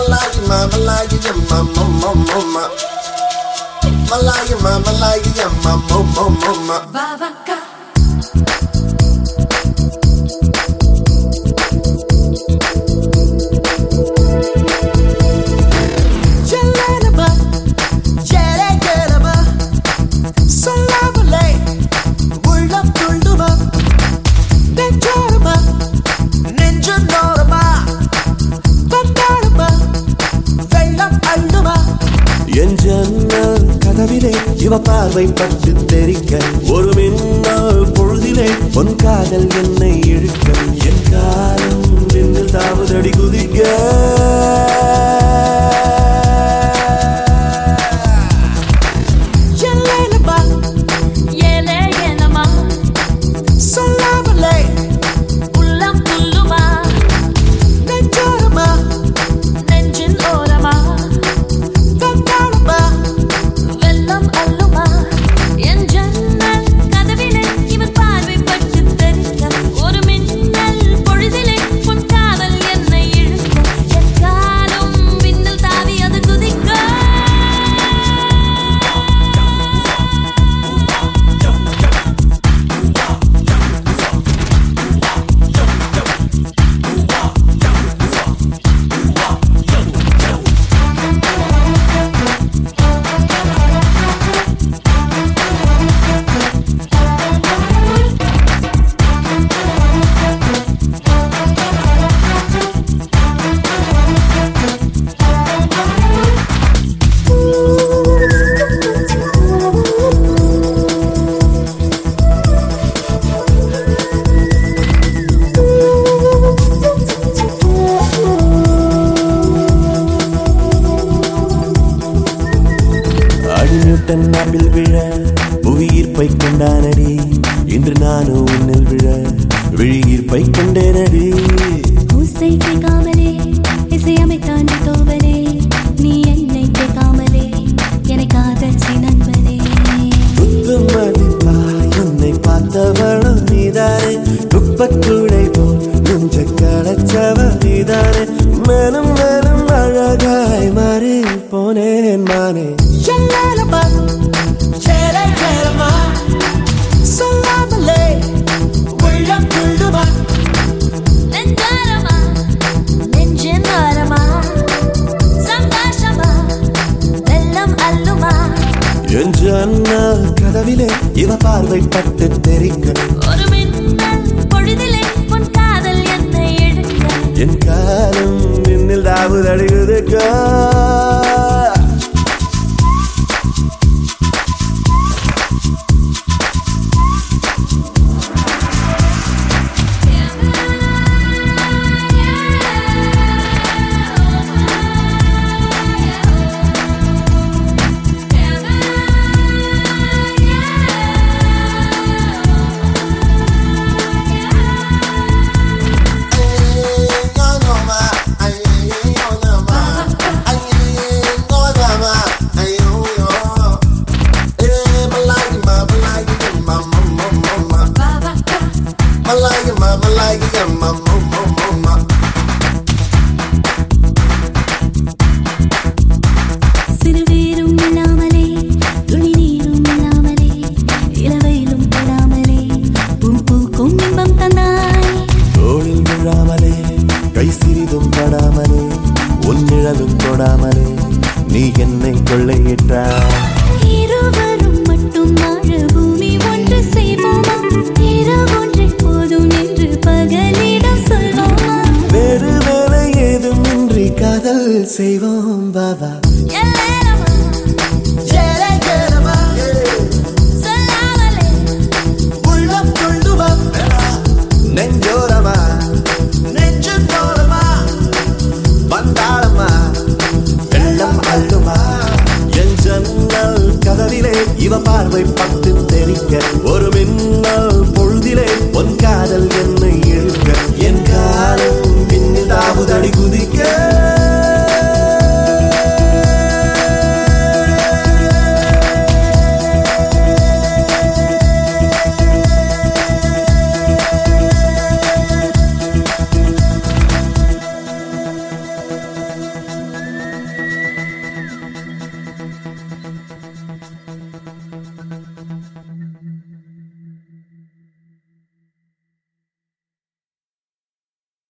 Malaya, ma, Malaya, yeah, ma, ma, ma, ma, ma. Malaya, ma, Malaya, yeah, ma, ma, ma, ma, ma. Vavaka. Jelenaba, ஜெரகரமா, சொல்லாமலே உள்ளம் துள்ளுமா, நெஞ்சோரமா, நெஞ்சு நோரமா, வந்தாடுமா, வெள்ளம் அள்ளுமா. என் ஜன்னல் கதவிலே இவ பார்வை பட்டு தெரிக்க ஒரு மின்னல் பொழுதிலே பொன் காதல் என்னை இழுக்க என் காலம் நின்று தாவதடி குதிக்க ஜெலனமா, ஏலே ஏலமா, சொல்லாமலே உள்ளம் துள்ளுமா, நெஞ்சோரமா, நெஞ்சின் ஓரமா, வந்தாடுமா, வெள்ளம் அள்ளுமா. என் ஜன்னல் கதவிலே இவன் பார்வை பட்டு தெரிக்க, ஒரு மின்னல் பொழுதிலே உன் காதல் என்னை இழுக்க. என் காலும் விண்ணில் தாவி அது குதிக்க அடிநியூட்டன் நாப்பில் விழ புவியீர்ப்பை கொண்டானடி இன்று நானும் உன்னில் விழ விழியீர்ப்பை கொண்டேனடி ஓசை கேட்காமலே இசையமைத்தான் தோவலே நீ என்னை கேட்காமலே என்னை காதல் நண்பனே குத்து மதிப்பா என்னை பார்த்தவளும் நீதானே துப்பக்கூடை போல் நெஞ்ச களைச்சவ நீதானே மேலும் மேலும் அழகாய் மாறி போனேன் மானே ஜெலனமா, ஜெரகரமா, சொல்லாமலே உள்ளம் துள்ளுமா, நெஞ்சாரமா, நெஞ்சின் ஓரமா, சந்தோஷமா, வெள்ளம் அள்ளுமா. என் ஜன்னல் கதவிலே இவ பார்வை பட்டு தெரிக்க ஒரு மின்னல் பொழுதிலே உன் காதல் என்னை இழுக்க. என் காலம் நின்னில் தாவுதடுகுதுக்கா Malaya, ma, Malaya, yeah, ma, ma, ma, ma, ma. சிறுவேரும் இல்லாமலே துளி நீரும் இல்லாமலே இளவையிலும் தொடாமலே பூ பூக்கும் இன்பம் தந்தாய் தோளில் விழாமலே கை சிறிதும் படாமலே உன் நிழலும் தொடாமலே நீ என்னை கொள்ளையிட்டாய் இருவரும் மட்டும் வாழ பூமி ஒன்று செய்வோமா இரவொன்றை போதும் என்று பகலிடம் சொல்வோமா வேறு வேலை ஏதுமின்றி காதல் செய்வோம் பாபா எல்லேலமா, ஜெரகரமா, சொல்லாமலே, உள்ளம் துள்ளுமா, நெஞ்சோரமா நெஞ்சு நோரமா, வந்தாளம்மா வெள்ளம் அள்ளுமா என் ஜன்னல் கதவிலே இவ பார்வை பட்டு தெரிக்க ஒரு மின்னல் பொழுதிலே பொன் காதல் என்னை